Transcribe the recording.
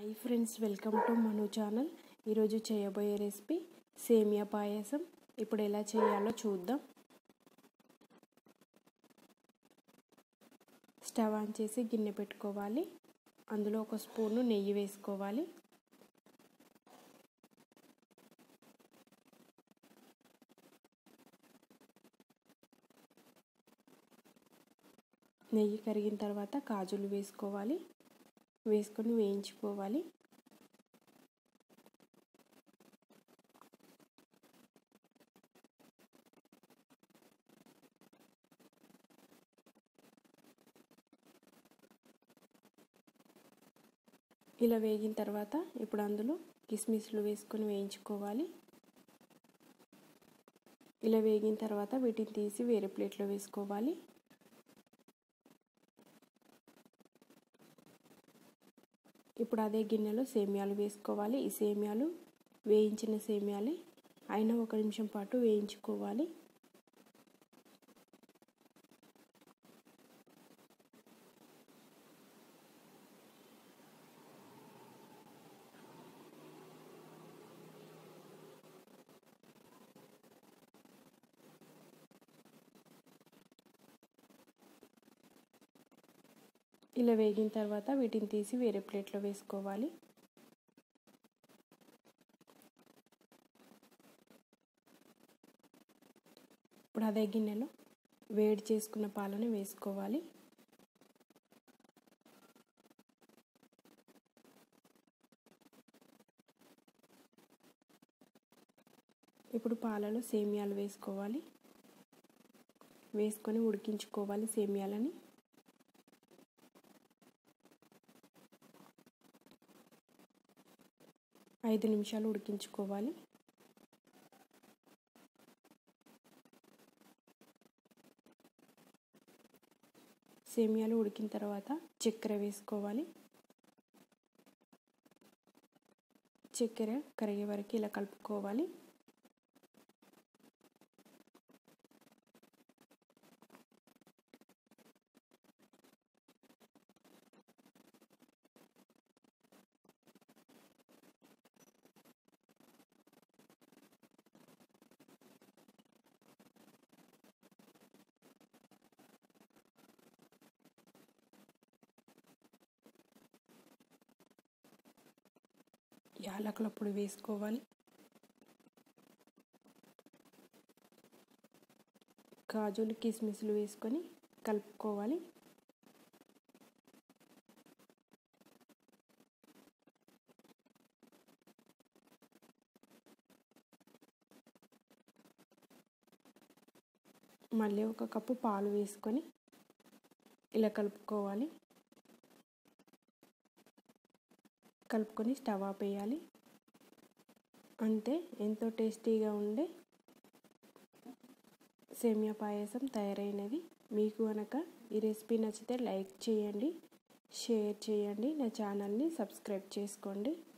hi friends welcome to Manu channel ఈరోజు చేయబోయే recipe సేమియా పాయసం ఇప్పుడు ఎలా చేయాలో చూద్దాం స్టవ్ ఆన్ చేసి గిన్నె పెట్టుకోవాలి అందులో ఒక స్పూను నెయ్యి వేసుకోవాలి నెయ్యి కరిగిన తర్వాత కాజులు వేసుకోవాలి వేసుకొని వేయించుకోవాలి ఇలా వేగిన తర్వాత ఇప్పుడు అందులో కిస్మిస్లు వేసుకొని వేయించుకోవాలి ఇలా వేగిన తర్వాత వీటిని తీసి వేరే ప్లేట్లో వేసుకోవాలి ఇప్పుడు అదే గిన్నెలో సేమియాలు వేసుకోవాలి ఈ సేమియాలు వేయించిన సేమియాలే అయినా ఒక నిమిషం పాటు వేయించుకోవాలి ఇలా వేగిన తర్వాత వీటిని తీసి వేరే ప్లేట్లో వేసుకోవాలి ఇప్పుడు అదే గిన్నెలో వేడి చేసుకున్న పాలను వేసుకోవాలి ఇప్పుడు పాలలో సేమియాలు వేసుకోవాలి వేసుకొని ఉడికించుకోవాలి సేమియాలని ఐదు నిమిషాలు ఉడికించుకోవాలి సేమియాలు ఉడికిన తర్వాత చక్కెర వేసుకోవాలి చక్కెర కరిగే వరకు ఇలా కలుపుకోవాలి యాలకుల పొడి వేసుకోవాలి కాజులు కిస్మిస్లు వేసుకొని కలుపుకోవాలి మళ్ళీ ఒక కప్పు పాలు వేసుకొని ఇలా కలుపుకోవాలి కలుపుకొని స్టవ్ ఆపేయాలి అంతే ఎంతో టేస్టీగా ఉండే సేమియా పాయసం తయారైనది మీకు కనుక ఈ రెసిపీ నచ్చితే లైక్ చేయండి షేర్ చేయండి నా ఛానల్ని సబ్స్క్రైబ్ చేసుకోండి